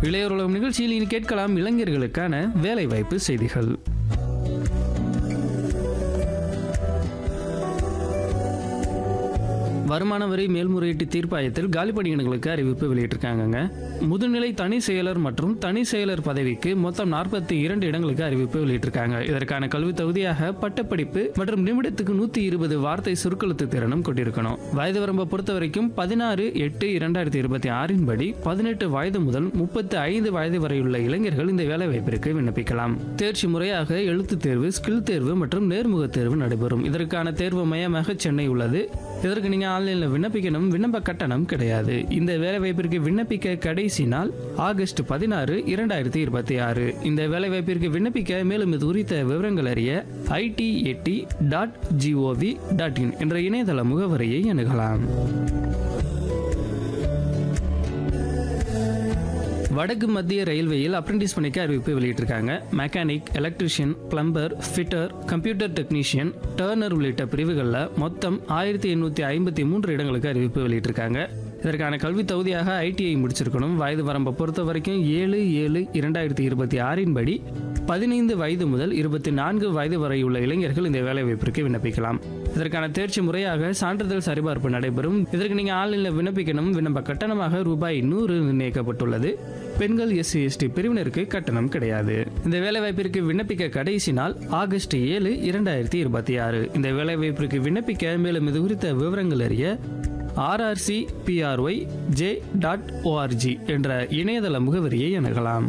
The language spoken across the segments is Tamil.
இளையோர் உலகம் நிகழ்ச்சியில் இனி கேட்கலாம் இளைஞர்களுக்கான வேலைவாய்ப்பு செய்திகள் வருமான வரி மேல்முறையீட்டு தீர்ப்பாயத்தில் காலி பணியிடங்களுக்கு அறிவிப்பு வெளியிட்டிருக்காங்கங்க முதுநிலை தனி செயலர் மற்றும் தனி செயலர் பதவிக்கு மொத்தம் நாற்பத்தி இரண்டு இடங்களுக்கு அறிவிப்பு வெளியிட்டிருக்காங்க இதற்கான கல்வி தகுதியாக பட்டப்படிப்பு மற்றும் நிமிடத்துக்கு நூத்தி இருபது வார்த்தை சுருக்கெழுத்து திறனும் கொண்டிருக்கணும் வயது வரம்பை பொறுத்த வரைக்கும் பதினாறு எட்டு இரண்டாயிரத்தி இருபத்தி ஆறின் படி பதினெட்டு வயது முதல் முப்பத்தி ஐந்து வயது வரையுள்ள இளைஞர்கள் இந்த வேலை வாய்ப்பிற்கு விண்ணப்பிக்கலாம் தேர்ச்சி முறையாக எழுத்து தேர்வு ஸ்கில் தேர்வு மற்றும் நேர்முக தேர்வு நடைபெறும் இதற்கான தேர்வு மையமாக சென்னை உள்ளது இதற்கு நீங்க ஆன்லைன்ல விண்ணப்பிக்கணும் விண்ணப்ப கட்டணம் கிடையாது இந்த வேலை வாய்ப்பிற்கு விண்ணப்பிக்க கடைசி நாள் ஆகஸ்ட் பதினாறு இரண்டாயிரத்தி இருபத்தி ஆறு இந்த வேலை வாய்ப்பிற்கு விண்ணப்பிக்க மேலும் இது குறித்த விவரங்கள் அறிய ஐடி எட்டி டாட் ஜிஓவி டாட் இன் என்ற இணையதள முகவரியை அணுகலாம் வடக்கு மத்திய ரயில்வேயில் அப்ரெண்டிஸ் பணிக்கு அறிவிப்பு வெளியிட்டிருக்காங்க mechanic electrician plumber fitter computer technician turner உள்ளிட்ட பிரிவுகளில் மொத்தம் ஆயிரத்தி எண்ணூற்றி ஐம்பத்தி மூன்று இடங்களுக்கு அறிவிப்பு வெளியிட்டிருக்காங்க இதற்கான கல்வி தகுதியாக ஐடிஐ முடிச்சிருக்கணும் வயது வரம்பை பொறுத்த வரைக்கும் ஏழு ஏழு இரண்டாயிரத்தி இருபத்தி ஆறின் படி பதினைந்து வயது முதல் இருபத்தி நான்கு வயது வரை உள்ள இளைஞர்கள் இந்த வேலை வாய்ப்பிற்கு விண்ணப்பிக்கலாம் இதற்கான தேர்ச்சி முறையாக சான்றிதழ் சரிபார்ப்பு நடைபெறும் இதற்கு நீங்கள் ஆன்லைனில் விண்ணப்பிக்கணும் விண்ணப்ப கட்டணமாக ரூபாய் நூறு நிர்ணயிக்கப்பட்டுள்ளது பெண்கள் எஸ்சி எஸ்டி பிரிவினருக்கு கட்டணம் கிடையாது இந்த வேலைவாய்ப்பிற்கு விண்ணப்பிக்க கடைசி நாள் ஆகஸ்ட் ஏழு இரண்டாயிரத்தி இருபத்தி ஆறு இந்த வேலைவாய்ப்பிற்கு விண்ணப்பிக்க மேலும் இது குறித்த விவரங்கள் அறிய RRC PRY J dot ORG என்ற இணையதள முகவரியை அணுகலாம்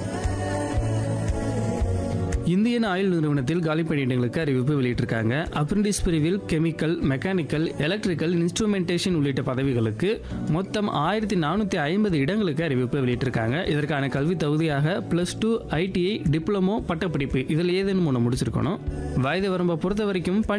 இந்தியன் ஆயில் நிறுவனத்தில் காலி பணியிடங்களுக்கு அறிவிப்பு வெளியிட்டிருக்காங்க அப்ரெண்டிஸ் பிரிவில் கெமிக்கல் மெக்கானிக்கல் எலக்ட்ரிக்கல் இன்ஸ்ட்ருமெண்டேஷன் உள்ளிட்ட பதவிகளுக்கு மொத்தம் ஆயிரத்தி நானூற்றி ஐம்பது இடங்களுக்கு அறிவிப்பு வெளியிட்டிருக்காங்க இதற்கான கல்வி தகுதியாக பிளஸ் டூ ஐடிஐ டிப்ளமோ பட்டப்படிப்பு இதில் ஏதேனும் ஒன்று முடிச்சிருக்கணும் வயது வரம்பை பொறுத்த வரைக்கும்